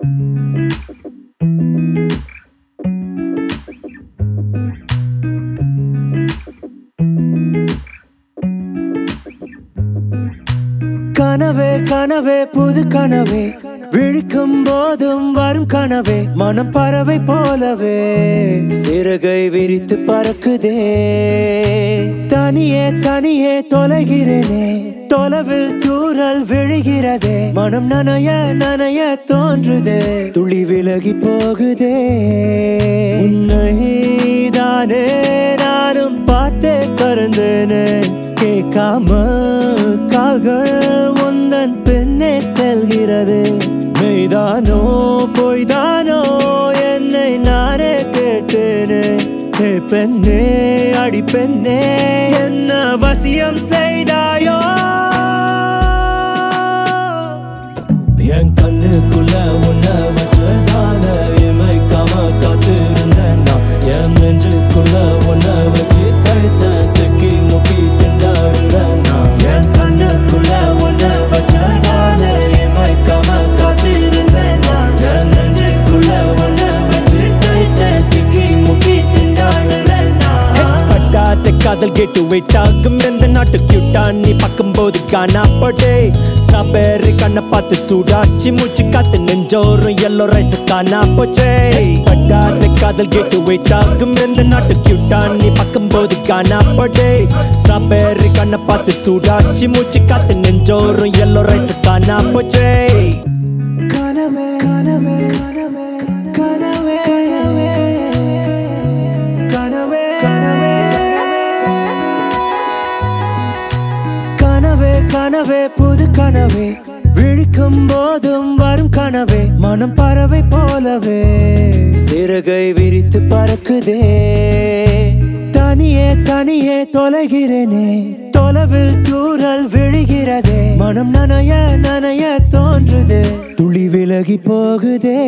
கனவே கனவே புது கனவே விழிக்கும் போதும் வரும் கனவே மனம் பறவை போலவே சிறகை விரித்து பறக்குதே தனியே தனியே தொலைகிறேனே தொலைவில் தூரல் விழுகிறதே மனம் நனைய நனைய தோன்றுதே துளி விலகி போகுதே உன்னை தானே நானும் பார்த்தே கறந்தேனே கேட்காம கால்கள் உந்தன் பின்னே செல்கிறது மெய்தானோ பொய்தானோ என்னை நானே கேட்டேனே ஹே பெண்ணே அடி பெண்ணே என்ன வசியம் செய்தாயோ என் கண்ணுக்குள்ள உன்னை வச்சதால இமைக்காம காத்திருந்தேன் நான் என் நெஞ்சுக்குள்ள உன்னை வச்சு தழுத்த தெக்கி முக்கி திண்டாடுறேன் நான் என் கண்ணுக்குள்ள உன்னை வச்சதால இமைக்காம காத்திருந்தேன் நான் என் நெஞ்சுக்குள்ள உன்னை வச்சு தழுத்த சிக்கி முக்கி திண்டாடுறேன் நான் பட்டாத காதல் கேட்டு வெயிட் ஆகும் எந்த நாட்டு கியூட்டா நீ பார்க்கும்போது காணா படே ஸ்ட்ராபெர்ரி கண்ணை பார்த்து சூடாச்சி மூச்சு காத்து நெஞ்சோறும் எல்லோ ரைஸ் காணா போச்சே பட்டாத காதல் கேட்டு வெயிட் ஆகும் எந்த நாட்டு கியூட்டா நீ பார்க்கும்போது காணா படே ஸ்ட்ராபெர்ரி கண்ணை பார்த்து சூடாச்சி மூச்சு காத்து நெஞ்சோறும் எல்லோ ரைஸ் காணா போச்சே கனவே கனவே கனவே கனவே கனவே கனவே கனவே புது கனவே விழிக்கும் போதும் வரும் கனவே மனம் பறவை போலவே சிறகை விரித்து பறக்குதே தனியே தனியே தொலைகிறேனே தொலைவில் தூரல் விழுகிறதே மனம் நனைய நனைய தோன்றுதே துளி விலகி போகுதே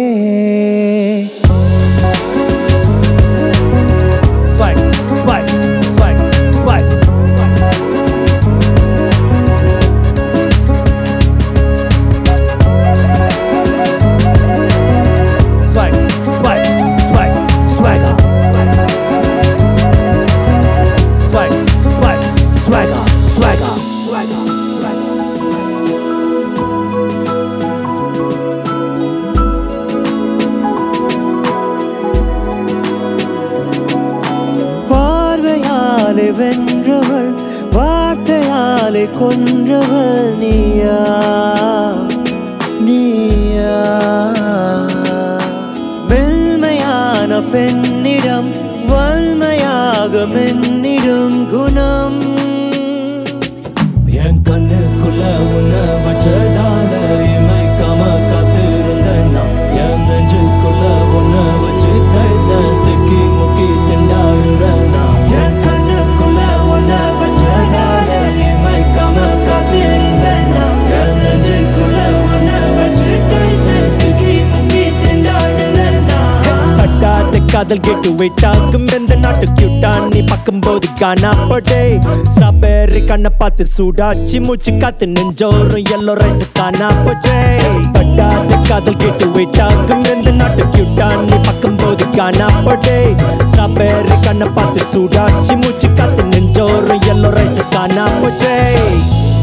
Swag, swag, swag, swag. Swag, swag, swag, swagger. Swag, swag, swagger, swagger, swagger. பார்வையாலே வென்றவள் வார்த்தையாலே கொன்றவள் நீயா நீயா மென்மையான பெண்ணிடம் வன்மையாக மென்னிடும் குணம் என் கண்ணுக்குள்ள உன்னை வச்சதால இமைக்காம காத்திருந்தேன் நான் என் நெஞ்சுக்குள்ள உன்னை வச்சு தைத்த திக்கி முக்கி திண்டாடுறேன் நான் என் கண்ணுக்குள்ள உன்னை வச்சதால இமைக்காம காத்திருந்தேன் நான் என் நெஞ்சுக்குள்ள உன்னை வச்சு தைத்த திக்கி முக்கி திண்டாடுறேன் நான் பட்டாத காதல் கேட்டு வெயிட் ஆகும் எந்த நாட்டு கியூட்டா நீ பார்க்கும்போது காணா படே ஸ்ட்ராபெர்ரி கண்ணை பார்த்து சூடாச்சி மூச்சு காத்து நெஞ்சோறும் எல்லோ ரைஸ் காணா போச்சே பட்டாத காதல் கேட்டு வெயிட் ஆகும் எந்த நாட்டு கியூட்டா நீ பார்க்கும்போது காணா படே ஸ்ட்ராபெர்ரி கண்ணை பார்த்து சூடாச்சி மூச்சு காத்து நெஞ்சோறும் எல்லோ ரைஸ் காணா போச்சே